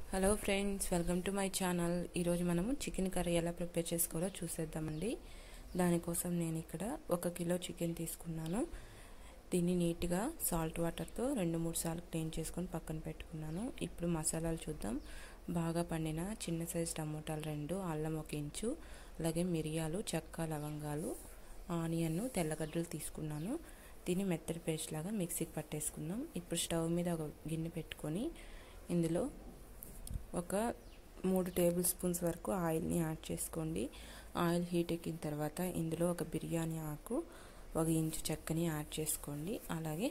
hello friends welcome to my channel ఈరోజు మనము chicken curry ఎలా ప్రిపేర్ చేసుకోవాలో చూసేద్దామండి దానికోసం నేను ఇక్కడ ఒక కిలో చికెన్ తీసుకున్నాను దీన్ని నీట్గా సాల్ట్ వాటర్తో రెండు మూడు సార్లు క్లీన్ చేసుకొని పక్కన పెట్టుకున్నాను ఇప్పుడు మసాలాలు చూద్దాం బాగా పండిన చిన్న సైజు టమోటాలు రెండు అల్లం ఒక ఇంచు అలాగే మిరియాలు చెక్క లవంగాలు ఆనియన్ తెల్లగడ్డలు తీసుకున్నాను దీన్ని మెత్తడి పేస్ట్ లాగా మిక్సీకి పట్టేసుకుందాం ఇప్పుడు స్టవ్ మీద ఒక గిన్నె పెట్టుకొని ఇందులో ఒక మూడు టేబుల్ స్పూన్స్ వరకు ఆయిల్ని యాడ్ చేసుకోండి ఆయిల్ హీట్ ఎక్కిన తర్వాత ఇందులో ఒక బిర్యానీ ఆకు ఒక ఇంచు చెక్కని యాడ్ చేసుకోండి అలాగే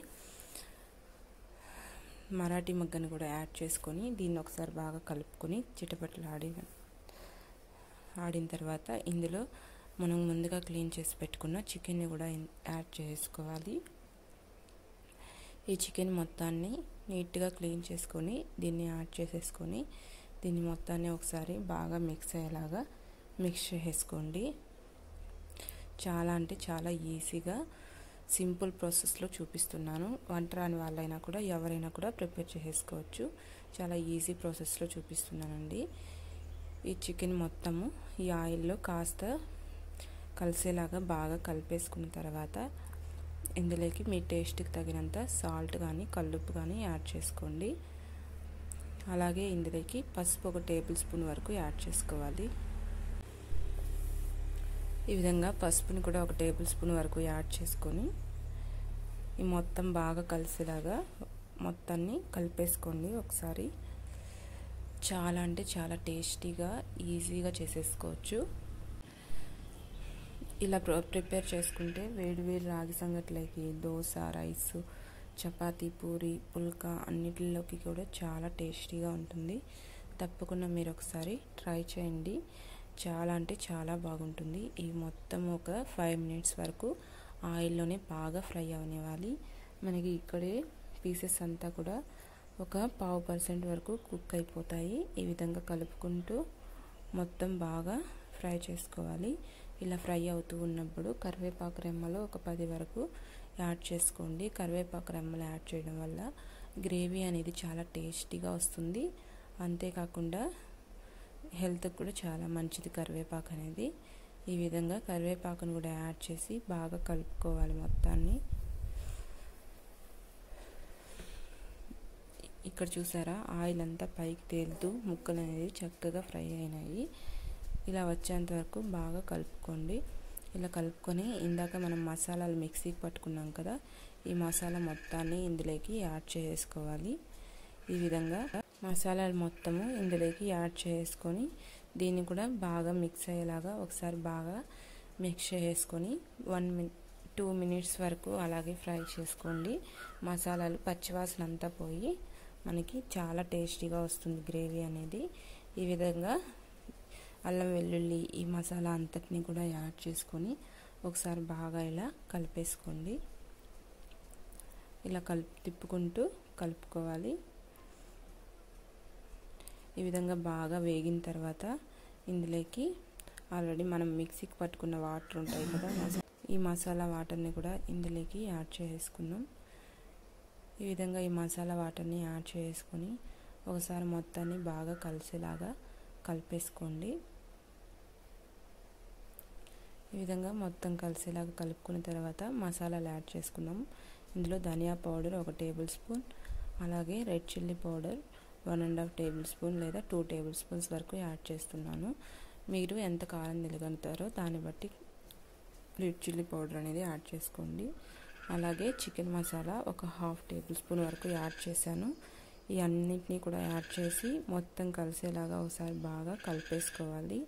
మరాఠీ మగ్గని కూడా యాడ్ చేసుకొని దీన్ని ఒకసారి బాగా కలుపుకొని చిటపట్లు ఆడి ఆడిన తర్వాత ఇందులో మనం ముందుగా క్లీన్ చేసి పెట్టుకున్న చికెన్ని కూడా యాడ్ చేసుకోవాలి ఈ చికెన్ మొత్తాన్ని నీట్గా క్లీన్ చేసుకొని దీన్ని యాడ్ చేసేసుకొని దీన్ని మొత్తాన్ని ఒకసారి బాగా మిక్స్ అయ్యేలాగా మిక్స్ చేసుకోండి చాలా అంటే చాలా ఈజీగా సింపుల్ ప్రాసెస్లో చూపిస్తున్నాను వంట రాని వాళ్ళైనా కూడా ఎవరైనా కూడా ప్రిపేర్ చేసుకోవచ్చు చాలా ఈజీ ప్రాసెస్లో చూపిస్తున్నానండి ఈ చికెన్ మొత్తము ఈ ఆయిల్లో కాస్త కలిసేలాగా బాగా కలిపేసుకున్న తర్వాత ఇందులోకి మీ టేస్ట్కి తగినంత సాల్ట్ కానీ కల్లుప్పు కానీ యాడ్ చేసుకోండి అలాగే ఇందులోకి పసుపు ఒక టేబుల్ స్పూన్ వరకు యాడ్ చేసుకోవాలి ఈ విధంగా పసుపుని కూడా ఒక టేబుల్ స్పూన్ వరకు యాడ్ చేసుకొని ఈ మొత్తం బాగా కలిసేలాగా మొత్తాన్ని కలిపేసుకోండి ఒకసారి చాలా అంటే చాలా టేస్టీగా ఈజీగా చేసేసుకోవచ్చు ఇలా ప్రిపేర్ చేసుకుంటే వేడి వేడి రాగి సంగట్లకి దోశ రైస్ చపాతీ పూరి పుల్కా అన్నిటిలోకి కూడా చాలా టేస్టీగా ఉంటుంది తప్పకుండా మీరు ఒకసారి ట్రై చేయండి చాలా అంటే చాలా బాగుంటుంది ఇవి మొత్తం ఒక ఫైవ్ మినిట్స్ వరకు ఆయిల్లోనే బాగా ఫ్రై అవనివ్వాలి మనకి ఇక్కడే పీసెస్ అంతా కూడా ఒక పావు పర్సెంట్ వరకు కుక్ అయిపోతాయి ఈ విధంగా కలుపుకుంటూ మొత్తం బాగా ఫ్రై చేసుకోవాలి ఇలా ఫ్రై అవుతూ ఉన్నప్పుడు కరివేపాకు రెమ్మలు ఒక పది వరకు యాడ్ చేసుకోండి కరివేపాకు రెమ్మలు యాడ్ చేయడం వల్ల గ్రేవీ అనేది చాలా టేస్టీగా వస్తుంది అంతేకాకుండా హెల్త్కి కూడా చాలా మంచిది కరివేపాకు అనేది ఈ విధంగా కరివేపాకును కూడా యాడ్ చేసి బాగా కలుపుకోవాలి మొత్తాన్ని ఇక్కడ చూసారా ఆయిల్ అంతా పైకి తేలుతూ ముక్కలు అనేది చక్కగా ఫ్రై అయినాయి ఇలా వచ్చేంత వరకు బాగా కలుపుకోండి ఇలా కలుపుకొని ఇందాక మనం మసాలాలు మిక్సీకి పట్టుకున్నాం కదా ఈ మసాలా మొత్తాన్ని ఇందులోకి యాడ్ చేసుకోవాలి ఈ విధంగా మసాలాలు మొత్తము ఇందులోకి యాడ్ చేసుకొని దీన్ని కూడా బాగా మిక్స్ అయ్యేలాగా ఒకసారి బాగా మిక్స్ చేసుకొని వన్ మిన్ టూ మినిట్స్ వరకు అలాగే ఫ్రై చేసుకోండి మసాలాలు పచ్చివాసన అంతా పోయి మనకి చాలా టేస్టీగా వస్తుంది గ్రేవీ అనేది ఈ విధంగా అల్లం వెల్లుల్లి ఈ మసాలా అంతటిని కూడా యాడ్ చేసుకొని ఒకసారి బాగా ఇలా కలిపేసుకోండి ఇలా కలుపు తిప్పుకుంటూ కలుపుకోవాలి ఈ విధంగా బాగా వేగిన తర్వాత ఇందులోకి ఆల్రెడీ మనం మిక్సీకి పట్టుకున్న వాటర్ ఉంటాయి కదా ఈ మసాలా వాటర్ని కూడా ఇందులోకి యాడ్ చేసుకుందాం ఈ విధంగా ఈ మసాలా వాటర్ని యాడ్ చేసుకొని ఒకసారి మొత్తాన్ని బాగా కలిసేలాగా కలిపేసుకోండి ఈ విధంగా మొత్తం కలిసేలాగా కలుపుకున్న తర్వాత మసాలాలు యాడ్ చేసుకున్నాం ఇందులో ధనియా పౌడర్ ఒక టేబుల్ స్పూన్ అలాగే red chilli powder one and half tablespoon లేదా టూ టేబుల్ స్పూన్స్ వరకు యాడ్ చేస్తున్నాను మీరు ఎంత కారం తినగలుగుతారో దాన్ని బట్టి రెడ్ చిల్లీ పౌడర్ అనేది యాడ్ చేసుకోండి అలాగే చికెన్ మసాలా ఒక హాఫ్ టేబుల్ స్పూన్ వరకు యాడ్ చేశాను ఈ అన్నింటినీ కూడా యాడ్ చేసి మొత్తం కలిసేలాగా ఒకసారి బాగా కలిపేసుకోవాలి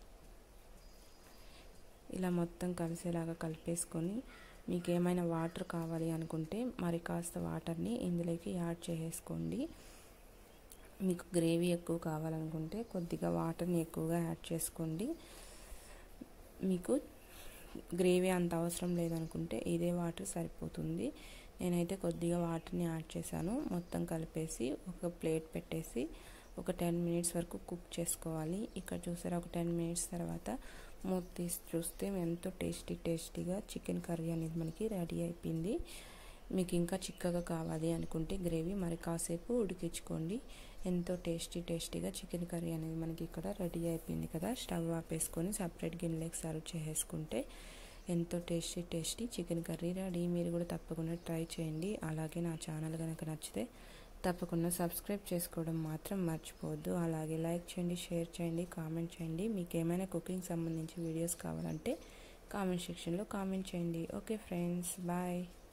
ఇలా మొత్తం కలిసేలాగా కలిపేసుకొని మీకు ఏమైనా వాటర్ కావాలి అనుకుంటే మరి కాస్త వాటర్ని ఇందులోకి యాడ్ చేసుకోండి మీకు గ్రేవీ ఎక్కువ కావాలనుకుంటే కొద్దిగా వాటర్ని ఎక్కువగా యాడ్ చేసుకోండి మీకు గ్రేవీ అంత అవసరం లేదనుకుంటే ఇదే వాటర్ సరిపోతుంది నేనైతే కొద్దిగా వాటర్ని యాడ్ చేశాను మొత్తం కలిపేసి ఒక ప్లేట్ పెట్టేసి ఒక టెన్ మినిట్స్ వరకు కుక్ చేసుకోవాలి ఇక్కడ చూసారా ఒక టెన్ మినిట్స్ తర్వాత మూత తీసి చూస్తే ఎంతో టేస్టీ టేస్టీగా చికెన్ కర్రీ అనేది మనకి రెడీ అయిపోయింది మీకు ఇంకా చిక్కగా కావాలి అనుకుంటే గ్రేవీ మరి కాసేపు ఉడికించుకోండి ఎంతో టేస్టీ టేస్టీగా చికెన్ కర్రీ అనేది మనకి ఇక్కడ రెడీ అయిపోయింది కదా స్టవ్ ఆపేసుకొని సపరేట్ గిన్నెలోకి సర్వ్ చేసుకుంటే ఎంతో tasty tasty chicken curry ready మీరు కూడా తప్పకుండా ట్రై చేయండి అలాగే నా ఛానల్ కనుక నచ్చితే తప్పకుండా సబ్స్క్రైబ్ చేసుకోవడం మాత్రం మర్చిపోవద్దు అలాగే లైక్ చేయండి షేర్ చేయండి కామెంట్ చేయండి మీకు ఏమైనా కుకింగ్ సంబంధించి వీడియోస్ కావాలంటే కామెంట్ సెక్షన్లో కామెంట్ చేయండి ఓకే ఫ్రెండ్స్ బాయ్